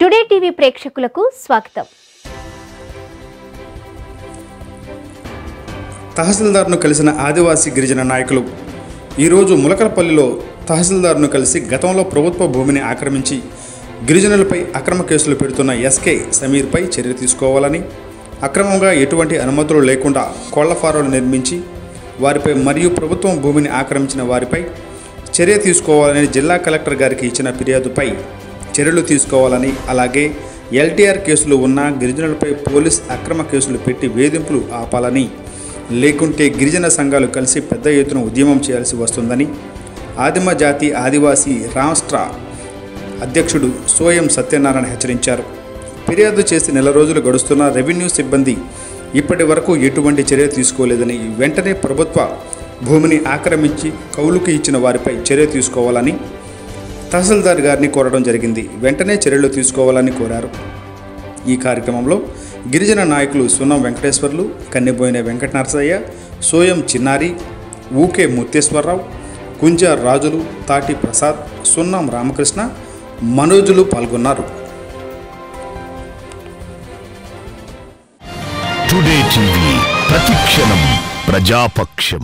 today TV ప్రేక్షకులకు స్వాగతం తహసీల్దార్ను కలిసిన ఆదివాసీ గిరిజన నాయకులు ఈరోజు ములకలపల్లిలో తహసీల్దార్ను కలిసి గతంలో ప్రభుత్వ భూమిని ఆక్రమించి గిరిజనులపై అక్రమ కేసులు పెడుతున్న ఎస్కే సమీర్పై చర్య తీసుకోవాలని అక్రమంగా ఎటువంటి అనుమతులు లేకుండా కోళ్ల ఫారాలు నిర్మించి వారిపై మరియు ప్రభుత్వం భూమిని ఆక్రమించిన వారిపై చర్య తీసుకోవాలని జిల్లా కలెక్టర్ గారికి ఇచ్చిన ఫిర్యాదుపై చర్యలు తీసుకోవాలని అలాగే ఎల్టీఆర్ కేసులు ఉన్న గిరిజనులపై పోలీస్ అక్రమ కేసులు పెట్టి వేధింపులు ఆపాలని లేకుంటే గిరిజన సంఘాలు కలిసి పెద్ద ఎత్తున ఉద్యమం చేయాల్సి వస్తుందని ఆదిమ జాతి ఆదివాసీ రాష్ట్ర అధ్యక్షుడు సోయం సత్యనారాయణ హెచ్చరించారు ఫిర్యాదు చేసి నెల రోజులు గడుస్తున్న రెవెన్యూ సిబ్బంది ఇప్పటి వరకు ఎటువంటి చర్య తీసుకోలేదని వెంటనే ప్రభుత్వ భూమిని ఆక్రమించి కౌలుకి ఇచ్చిన వారిపై చర్య తీసుకోవాలని తహసీల్దార్ గారిని కోరడం జరిగింది వెంటనే చర్యలు తీసుకోవాలని కోరారు ఈ కార్యక్రమంలో గిరిజన నాయకులు సున్నం వెంకటేశ్వర్లు కన్నెబోయిన వెంకట నరసయ్య సోయం చిన్నారి ఊకే ముత్తేశ్వరరావు కుంజ రాజులు తాటి ప్రసాద్ సున్నం రామకృష్ణ మనోజులు పాల్గొన్నారు టుడే టీవీ ప్రతిక్షణం ప్రజాపక్షం